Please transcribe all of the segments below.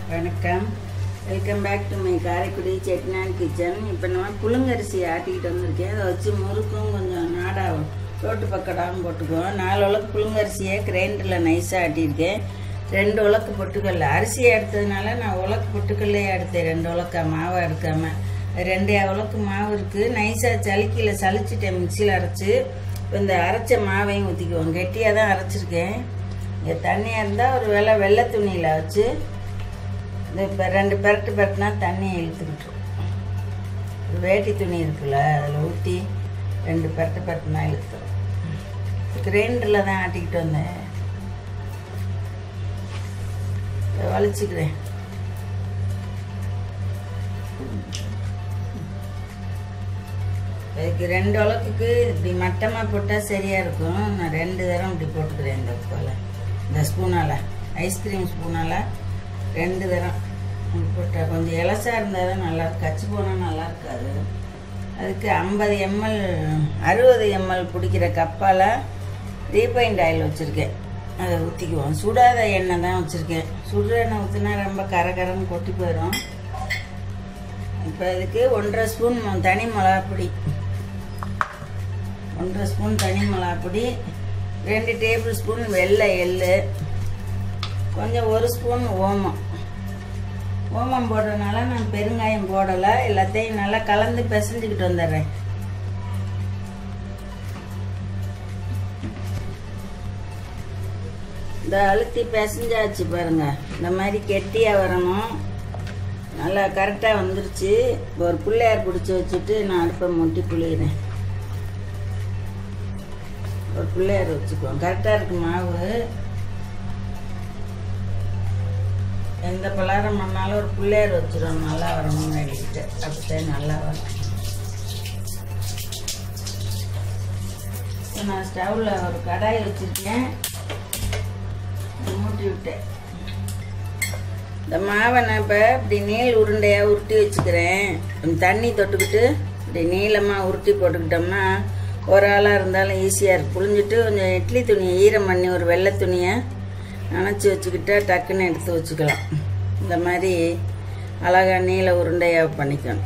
வணக்கம் welcome back to my Karaikudi Chettinad kitchen இப்போ நான் புழுங்கரிசி ஆட்டிக்கிட்டு வந்திருக்கேன் அதை வச்சு முறுக்கும் கொஞ்சம் நாடாகும் ரோட்டு பக்கடாவும் போட்டுக்குவோம் நாலு உலக்கு புழுங்கரிசியை கிரைண்டரில் நைஸாக ஆட்டியிருக்கேன் ரெண்டு உலக்கு பொட்டுக்கல்ல அரிசியை எடுத்ததுனால நான் உலக்கு பொட்டுக்கல்லே எடுத்தேன் ரெண்டு உலக்கா மாவை எடுக்காம ரெண்டு உலக்கு மாவு இருக்குது நைஸாக சளிக்கியில் சளிச்சிட்டேன் மிக்சியில் அரைச்சி இப்போ இந்த அரைச்ச மாவையும் ஊற்றிக்குவோம் கெட்டியாக தான் அரைச்சிருக்கேன் இங்கே தண்ணியாக இருந்தால் ஒரு வெள்ளை வெள்ளை துணியில் வச்சு இந்த இப்போ ரெண்டு பெரட்டு பெரட்டுனா தண்ணியை இழுத்துக்கிட்டுரும் ஒரு வேட்டி துணி இருக்குல்ல அதில் ஊற்றி ரெண்டு பெரட்டு பெரட்டுனா இழுத்துரும் கிரைண்டரில் தான் ஆட்டிக்கிட்டு வந்தேன் இதை வலிச்சுக்கிறேன் இதுக்கு ரெண்டு உலக்குக்கு இப்படி மட்டமாக போட்டால் சரியாக இருக்கும் நான் ரெண்டு தரம் இப்படி போட்டுக்கிறேன் இந்த உப்பால் இந்த ஸ்பூனால் ஐஸ்கிரீம் ஸ்பூனால் ரெண்டு தரம் இப்படி போட்டால் கொஞ்சம் இலசாக இருந்தால் தான் நல்லா இருக்கு கச்சி போனால் நல்லா இருக்காது அதுக்கு ஐம்பது எம்எல் அறுபது எம்எல் பிடிக்கிற கப்பால் ரீஃபைண்ட் ஆயில் வச்சுருக்கேன் அதை ஊற்றிக்குவோம் சுடாத எண்ணெய் தான் வச்சுருக்கேன் சுடுற எண்ணெய் ஊற்றினா ரொம்ப கரகரன்னு கொட்டி போயிடும் இப்போ இதுக்கு ஒன்றரை ஸ்பூன் தனி மிளகாப்பொடி ஒன்றரை ஸ்பூன் தனி மிளகாப்பொடி ரெண்டு டேபிள் ஸ்பூன் வெள்ளை எள்ளு கொஞ்சம் ஒரு ஸ்பூன் ஓமம் ஓமம் போடுறதுனால நான் பெருங்காயம் போடலை எல்லாத்தையும் நல்லா கலந்து பிசைஞ்சுக்கிட்டு வந்துடுறேன் இந்த அழுத்தி பிசைஞ்சாச்சு பாருங்க இந்த மாதிரி கெட்டியாக வரணும் நல்லா கரெக்டாக வந்துருச்சு இப்போ ஒரு பிள்ளையார் பிடிச்சி வச்சுட்டு நான் அடுப்பை முட்டி புளியிறேன் ஒரு பிள்ளையார் வச்சுக்குவோம் கரெக்டாக இருக்கு மாவு எந்த பலகாரம் பண்ணாலும் ஒரு பிள்ளையார் வச்சிடும் நல்லா வரணும்னு வேண்டிக்கிட்டு அப்படித்தான் நல்லா வரும் இப்போ நான் ஸ்டவ்வில் ஒரு கடாய் வச்சுருக்கேன் மூட்டி விட்டேன் இந்த மாவை நான் இப்போ இப்படி நீள் உருண்டையாக உருட்டி வச்சுக்கிறேன் கொஞ்சம் தண்ணி தொட்டுக்கிட்டு இப்படி நீளமாக உருட்டி போட்டுக்கிட்டோம்னா ஒரு ஆளாக இருந்தாலும் ஈஸியாக இருக்கும் புழிஞ்சிட்டு கொஞ்சம் இட்லி துணியை ஈரம் பண்ணி ஒரு வெள்ளை துணியை நனைச்சி வச்சுக்கிட்டா டக்குன்னு எடுத்து வச்சுக்கலாம் இந்த மாதிரி அழகாக நீள உருண்டையாக பண்ணிக்கணும்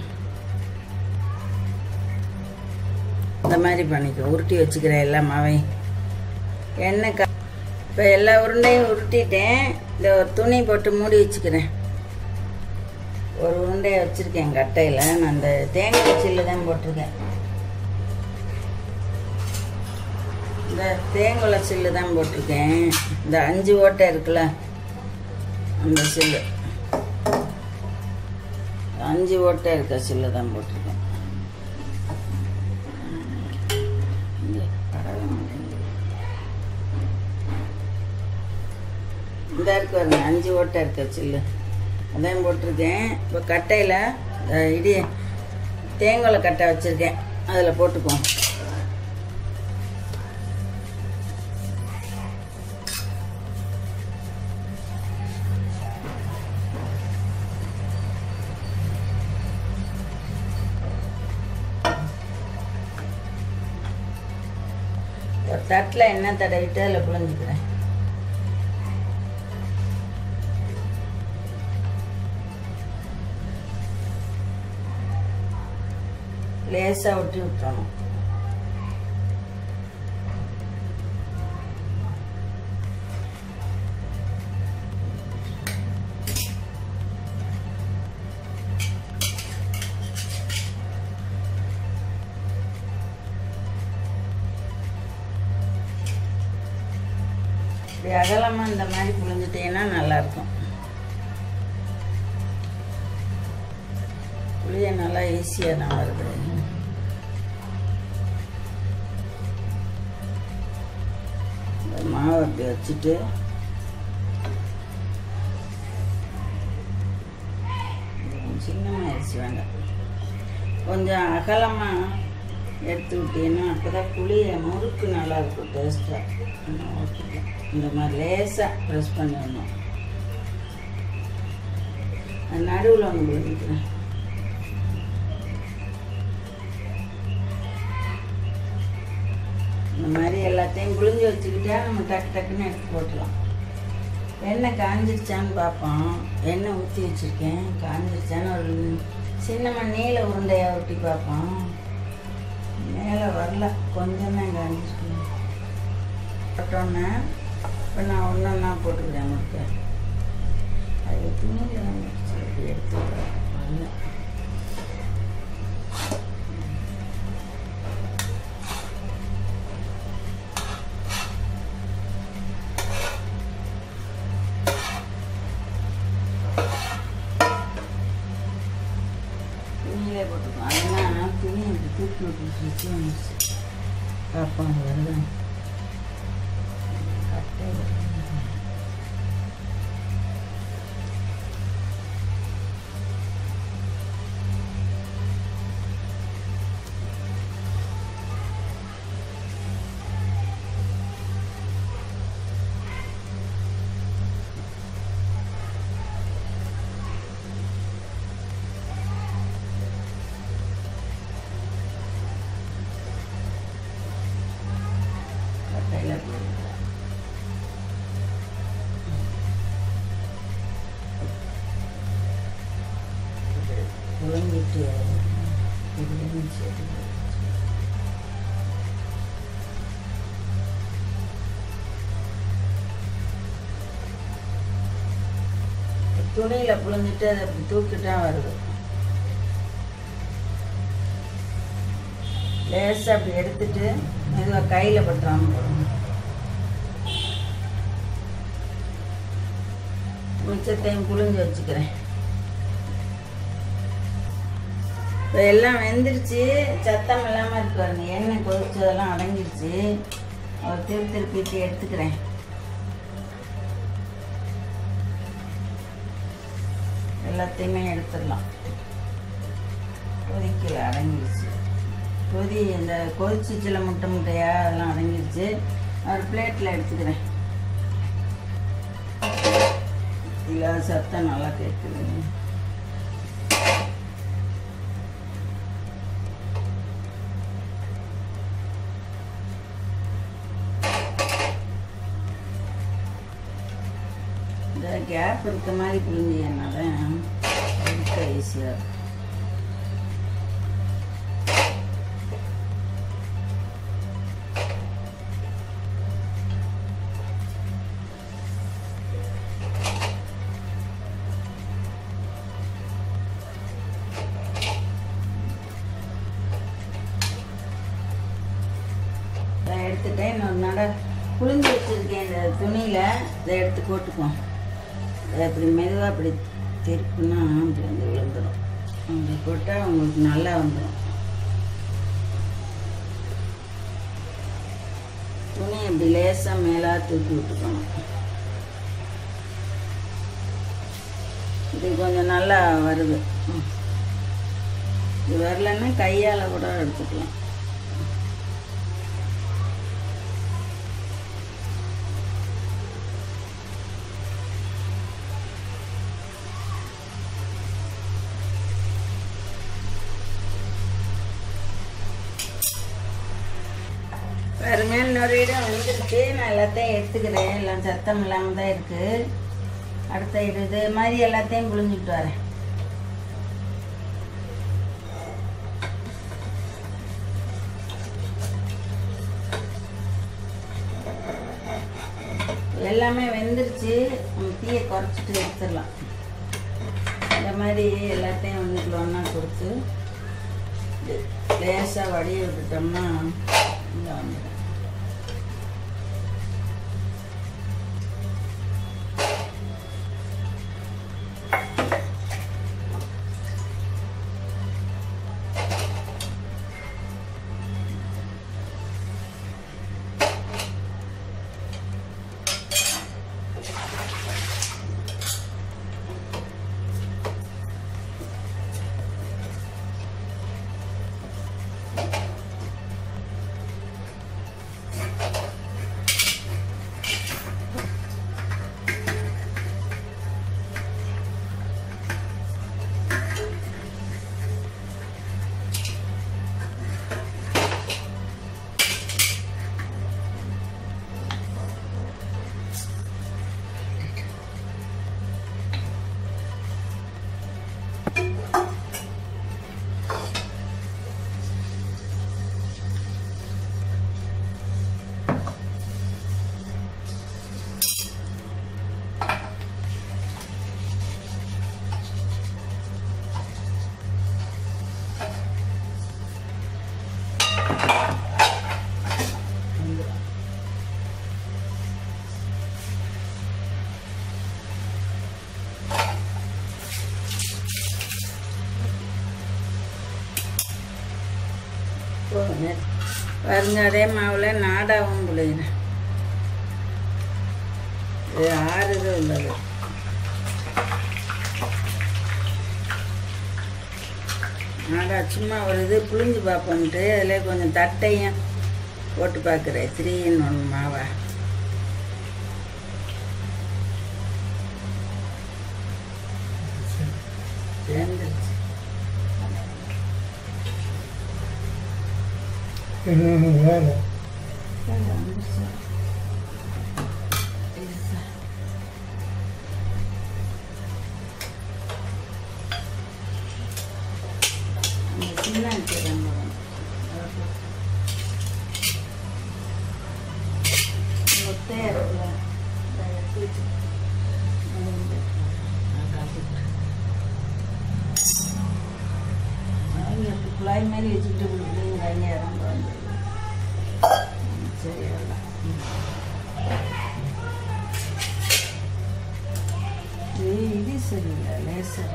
இந்த மாதிரி பண்ணிக்கோ உருட்டி வச்சுக்கிறேன் எல்லா மாவையும் எண்ணெய் க இப்போ எல்லா உருண்டையும் உருட்டிட்டேன் இந்த ஒரு துணி போட்டு மூடி வச்சுக்கிறேன் ஒரு உருண்டையை வச்சுருக்கேன் கட்டையில் நான் அந்த தேங்காய் சில்லு தான் போட்டிருக்கேன் இந்த தேங்குள சில்லு தான் போட்டிருக்கேன் இந்த அஞ்சு ஓட்டை இருக்குல்ல அந்த சில்லு அஞ்சு ஓட்டை இருக்க சில்லு தான் போட்டிருக்கேன் இங்க பரவ மாட்டேங்குது. இந்த இருக்கு பாருங்க அஞ்சு ஓட்டை இருக்க சில்லு அதான் போட்டிருக்கேன் இப்போ கட்டையில் இடி தேங்காய் கட்டை வச்சுருக்கேன் அதில் போட்டுக்குவோம் ஒரு தட்டில் எண்ணெய் தடவிட்டு அதில் புழிஞ்சுக்கிறேன் லேசாக ஒட்டி விட்டுறணும் இப்படி அகலமாக இந்த மாதிரி புழிஞ்சிட்டீங்கன்னா நல்லாயிருக்கும் புளிய நல்லா ஈஸியாக தான் வருது இந்த மாவை அப்படி வச்சுட்டு கொஞ்சம் சின்னமாகிடுச்சு வேண்டாம் கொஞ்சம் அகலமாக எடுத்து விட்டீங்கன்னா அப்போ தான் புளிய முறுக்கு நல்லா இருக்கும் டேஸ்ட்டாக இந்த மாதிரி லேசாக ப்ரெஸ் பண்ணிடணும் நடுவில் ஒன்று விழுந்துக்கிறேன் இந்த மாதிரி எல்லாத்தையும் புழிஞ்சு வச்சுக்கிட்டா நம்ம டக்கு டக்குன்னு எடுத்து போட்டுடலாம் எண்ணெய் காஞ்சிருச்சான்னு பார்ப்போம் எண்ணெய் ஊற்றி வச்சுருக்கேன் காஞ்சிருச்சான்னு ஒரு சின்ன நீல உருண்டையாக ஊட்டி பார்ப்போம் மேலே வரல கொஞ்சம் தான் காஞ்சிருக்கு போட்டோன்னே இப்போ நான் ஒன்று ஒன்றா போட்டுக்கிறேன் முட்டை அது துணியில் வந்துருச்சு அப்படி எடுத்து வரல துணியிலே போட்டுக்கோம் அதெல்லாம் துணி இப்படி தூக்கி விட்டுருச்சு வந்துருச்சு பார்ப்போம் வருது கட்டை வருது. கட்டையில் போடுறேன் புழங்கிட்டு புழுங்கி சரி துணியில் புழிஞ்சிட்டு அதை அப்படி தூக்கிட்டா வருது லேசாக அப்படி எடுத்துட்டு மெதுவாக கையில் பட்டுறாம போடணும் மிச்சத்தையும் புழிஞ்சு வச்சுக்கிறேன் இப்போ எல்லாம் வெந்துருச்சு சத்தம் இல்லாமல் இருக்கு பாருங்க எண்ணெய் கொதிச்சதெல்லாம் அடங்கிருச்சு ஒரு திரு திருப்பிட்டு எடுத்துக்கிறேன் எல்லாத்தையுமே எடுத்துடலாம் கொதிக்கல அடங்கிருச்சு கொதி இந்த கொதிச்சிச்சில முட்டை முட்டையா அதெல்லாம் அடங்கிருச்சு ஒரு பிளேட்டில் எடுத்துக்கிறேன் இல்லை சத்தம் நல்லா கேட்குது இந்த கேப் இருக்க மாதிரி புரிஞ்சுனால இருக்க ஈஸியாக இருக்கும் இதை எடுத்துட்டேன் இன்னொரு நட புழிஞ்சு வச்சிருக்கேன் இந்த துணியில் இதை எடுத்து போட்டுக்குவோம் இதை அப்படி மெதுவாக அப்படி திருப்புனா அப்படி வந்து விழுந்துடும் அப்படி போட்டால் உங்களுக்கு நல்லா வந்துடும் துணி அப்படி லேசாக மேலே தூக்கி விட்டுக்கணும் இது கொஞ்சம் நல்லா வருது ம். இது வரலன்னா கையால் கூட எடுத்துக்கலாம் பாருங்க இன்னொரு இடம் வந்துருக்கு நான் எல்லாத்தையும் எடுத்துக்கிறேன் எல்லாம் சத்தம் இல்லாமல் தான் இருக்கு அடுத்த இடம் இது மாதிரி எல்லாத்தையும் புழிஞ்சிட்டு வரேன் எல்லாமே வெந்துருச்சு நம்ம தீயை குறைச்சிட்டு எடுத்துடலாம் இந்த மாதிரி எல்லாத்தையும் வந்துட்டு ஒன்றா கொடுத்து லேசாக வடிய விட்டுட்டோம்னா இங்கே வந்துடும் மாதிரி பாருங்க அதே மாவில் நாடாவும் புளிகிறேன் இது ஆறுதும் உள்ளது நாடா சும்மா ஒரு இது புளிஞ்சு பார்ப்போம்ட்டு அதில் கொஞ்சம் தட்டையும் போட்டு பார்க்குறேன் த்ரீ இன் ஒன் மாவை சேர்ந்துருச்சு இன்னொன்று வேலை சரி, வந்துருச்சு. பெருசா. அந்த சின்ன அரிசிதான் போடணும். ஒத்தையா இருக்குல்ல, அதை எடுத்து வச்சு. அதை வந்து நான் காட்டிக்கிறேன். அவங்க இப்படி குழாய் மாதிரி வச்சுக்கிட்டு இப்படி இப்படின்னு கையை இறங்க வந்து சரி எல்லாம் இது இது சரியில்லை லேசர்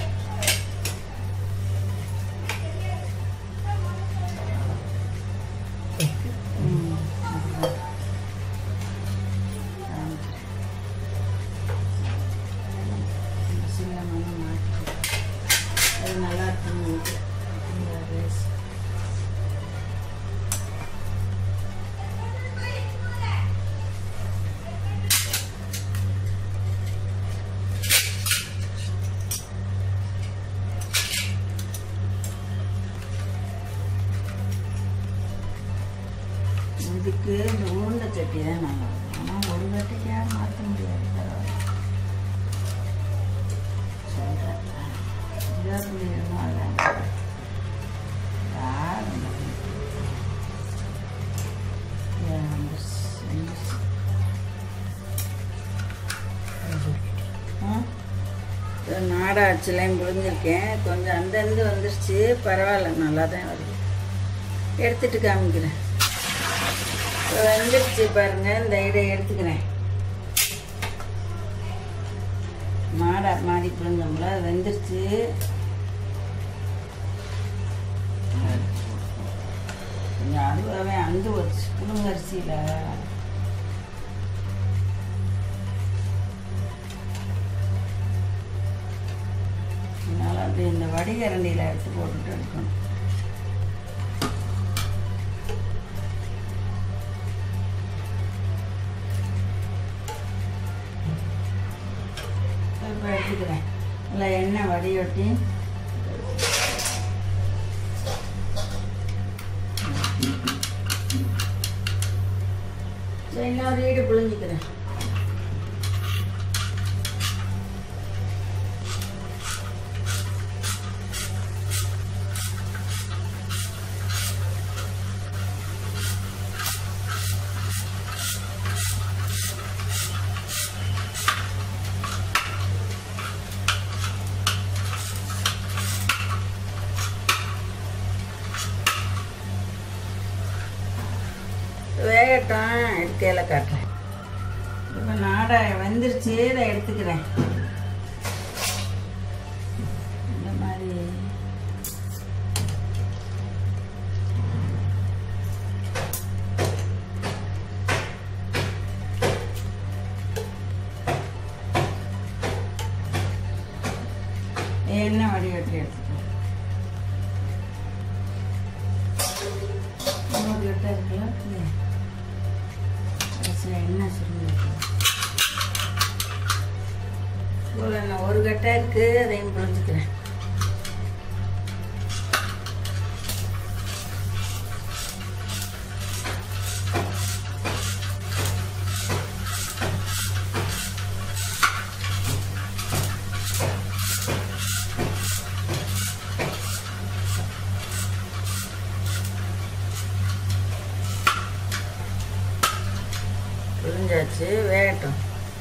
ம், அதுதான். காமிக்கிறேன். இந்த சின்ன மண்ணு மாட்டிக்கிறேன். அது நல்லா இருக்குன்னு நினைக்கிறேன். இந்த லேஸ் இதுக்கு இந்த உருண்டை சட்டி தான் நல்லா இருக்கும் ஆனால் ஒரு கட்டிக்காக மாற்ற முடியாது பரவாயில்ல சொல்கிறேன் இதாக புரியணுமோ அதான் யார் இந்த ஏன் வந்துருச்சு, வந்துருச்சு. ஆ? இது நாடா அச்சுலையும் புரிஞ்சிருக்கேன் கொஞ்சம் அந்தந்து வந்துருச்சு பரவாயில்ல நல்லா தான் வருது எடுத்துட்டு காமிக்கிறேன் இப்போ வந்துருச்சு பாருங்க இந்த இதை எடுத்துக்கிறேன் மாடா மாடி புரிஞ்சோம்ல அது வெந்துருச்சு கொஞ்சம் அதுவாகவே அந்து வச்சு புழுங்கரிசியில் அதனால் அப்படி இந்த வடிகரண்டியில் எடுத்து போட்டுட்டு இருக்கணும் இப்போ எடுத்துக்கிறேன் நல்லா எண்ணெய் வடிகட்டி சரி, இன்னொரு ஈடு புழிஞ்சிக்கிறேன் வேகட்டும் எடுக்கையில் காட்டுறேன் இப்போ நாடா வெந்துருச்சு இதை எடுத்துக்கிறேன் இந்த மாதிரி எண்ணெய் வடிகட்டி எடுத்துக்கிறேன் இன்னொரு கட்டை இருக்குல்ல இது. கடைசியில் எண்ணெய் சுருங்கி இவ்வளோ நான் ஒரு கட்டை இருக்கு அதையும் புரிஞ்சுக்கிறேன் புரிஞ்சாச்சு வேகட்டும்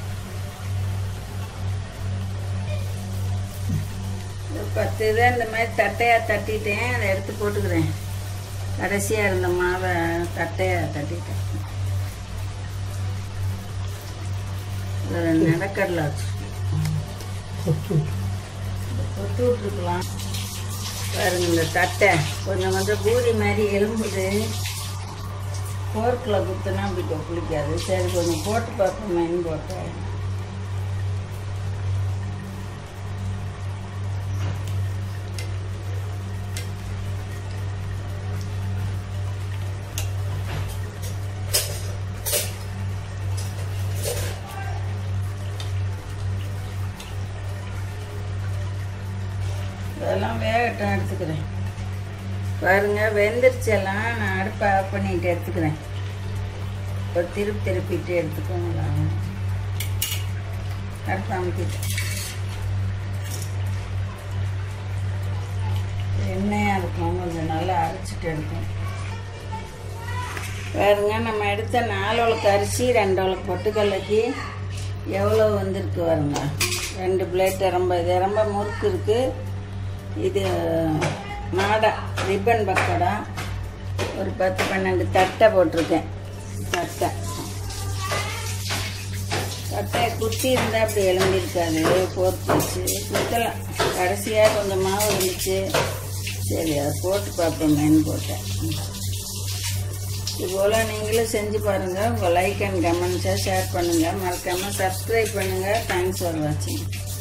ஒரு பத்து இதை இந்த மாதிரி தட்டையாக தட்டிட்டேன் அதை எடுத்து போட்டுக்கிறேன் கடைசியாக இருந்த மாவை தட்டையாக தட்டிட்டேன் இதில் நடக்கடலை வச்சு கொத்து கொத்து விட்டுருக்கலாம் பாருங்க இந்த தட்டை கொஞ்சம் கொஞ்சம் பூரி மாதிரி எலும்புது போர்க்கில் குத்துனா அப்படி கொப்பளிக்காது சரி கொஞ்சம் போட்டு பார்ப்போமேன்னு போட்டேன் இதெல்லாம் வேகட்டும் எடுத்துக்கிறேன் பாருங்க வெந்துருச்செல்லாம் நான் அடுப்பை ஆஃப் பண்ணிட்டு எடுத்துக்கிறேன் இப்போ திருப்பி திருப்பிட்டு எடுத்துக்கோங்களா அடுப்பு அமைக்கிட்டு எண்ணெயாக இருக்கும் கொஞ்சம் நல்லா அரைச்சிட்டு எடுக்கும் பாருங்க நம்ம எடுத்த நாலு உலக்கு அரிசி ரெண்டு உலக்கு பொட்டுக்கல்லைக்கு எவ்வளோ வந்திருக்கு பாருங்க ரெண்டு பிளேட் ரொம்ப இது ரொம்ப முறுக்கு இருக்குது இது நாடா ரிப்பன் பக்கோடா ஒரு பத்து பன்னெண்டு தட்டை போட்டிருக்கேன் தட்டை தட்டையை குத்தி இருந்தால் அப்படி எழுந்திருக்காது போட்டு வச்சு குத்தலாம் கடைசியாக கொஞ்சம் மாவு இருந்துச்சு சரி அதை போட்டு பார்ப்போமேன்னு போட்டேன் இது போல் நீங்களும் செஞ்சு பாருங்கள் உங்கள் லைக் அண்ட் கமெண்ட்ஸை ஷேர் பண்ணுங்கள் மறக்காமல் சப்ஸ்கிரைப் பண்ணுங்கள் தேங்க்ஸ் ஃபார் வாட்சிங்